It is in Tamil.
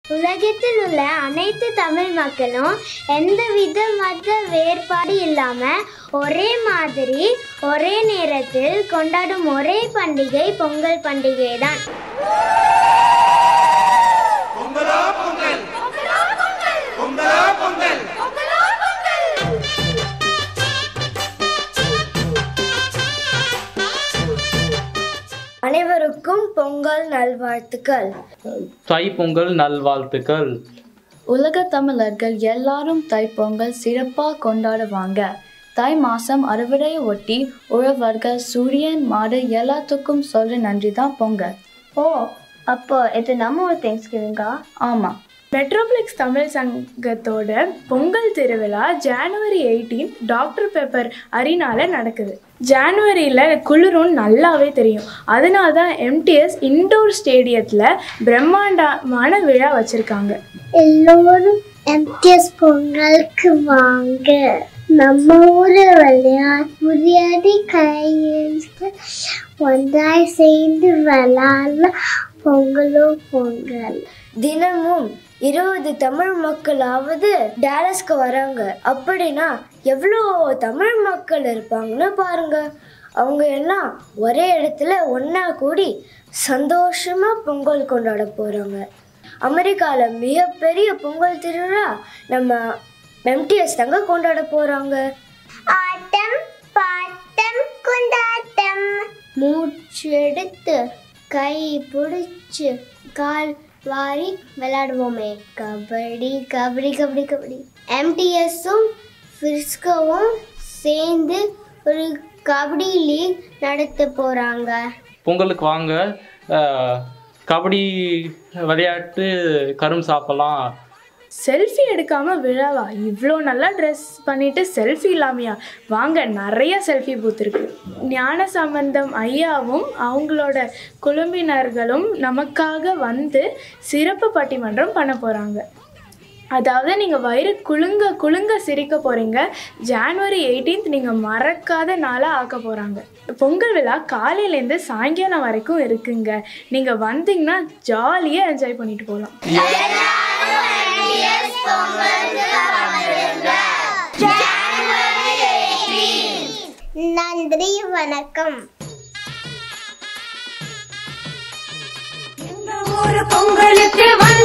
உலகத்தில் உள்ள அனைத்து தமிழ் மக்களும் எந்தவித மத வேறுபாடு இல்லாம ஒரே மாதிரி ஒரே நேரத்தில் கொண்டாடும் ஒரே பண்டிகை பொங்கல் பண்டிகை தான் அனைவருக்கும் பொங்கல் நல்வாழ்த்துக்கள் தைப்பொங்கல் நல்வாழ்த்துக்கள் உலக தமிழர்கள் எல்லாரும் தைப்பொங்கல் சிறப்பாக கொண்டாடுவாங்க தை மாதம் அறுவடையை ஒட்டி உழவர்கள் சூரியன் மாடு எல்லாத்துக்கும் சொல்ற நன்றி தான் பொங்கல் ஓ அப்போ இது நம்ம ஒரு தேங்க்ஸ்கிவிங்கா ஆமாம் மெட்ரோப்ளிக்ஸ் தமிழ் சங்கத்தோட பொங்கல் திருவிழா ஜனவரி எயிட்டீன் டாக்டர் பெப்பர் அரினால நடக்குது ஜனவரியில் குளிரும் நல்லாவே தெரியும் அதனால தான் எம்டிஎஸ் இண்டோர் ஸ்டேடியத்தில் பிரம்மாண்டமான விழா வச்சுருக்காங்க எல்லோரும் எம்டிஎஸ் பொங்கலுக்கு வாங்க நம்ம ஊர் விளையாட்டு புரியாதி கையெழுத்து ஒன்றாய் சேர்ந்து விளையாடல பொங்கலோ பொங்கல் தினமும் இருபது தமிழ் மக்களாவது டேலஸ்க்கு வராங்க அப்படின்னா எவ்வளோ தமிழ் மக்கள் இருப்பாங்கன்னு பாருங்க அவங்க எல்லாம் ஒரே இடத்துல ஒன்றா கூடி சந்தோஷமா பொங்கல் கொண்டாட போறாங்க அமெரிக்காவில் மிகப்பெரிய பொங்கல் திருவிழா நம்ம எம்டிஎஸ் தாங்க கொண்டாட போறாங்க ஆட்டம் பாட்டம் கொண்டாட்டம் மூச்சு எடுத்து கை பிடிச்சு கால் வாரி விளையாடுவோமே கபடி கபடி கபடி கபடி எம்டிஎஸும் ஃபிரிஸ்கோவும் சேர்ந்து ஒரு கபடி லீக் நடத்த போகிறாங்க பொங்கலுக்கு வாங்க அஹ், கபடி விளையாட்டு கரும் சாப்பிடலாம் செல்ஃபி எடுக்காமல் விழாவா இவ்வளோ நல்லா ட்ரெஸ் பண்ணிட்டு செல்ஃபி இல்லாமையா வாங்க நிறைய செல்ஃபி பூத் இருக்கு ஞான சம்பந்தம் ஐயாவும் அவங்களோட குழும்பினர்களும் நமக்காக வந்து சிறப்பு பட்டிமன்றம் பண்ண போகிறாங்க அதாவது நீங்கள் வயிறு குலுங்க குலுங்க சிரிக்க போகிறீங்க ஜான்வரி எயிட்டீன்த் நீங்கள் மறக்காத நாளாக ஆக்க போகிறாங்க பொங்கல் விழா காலையிலேருந்து சாயங்காலம் வரைக்கும் இருக்குங்க நீங்கள் வந்தீங்கன்னா ஜாலியாக என்ஜாய் பண்ணிட்டு போகலாம் நன்றி வணக்கம் ஒரு பொங்கலுக்கு வந்து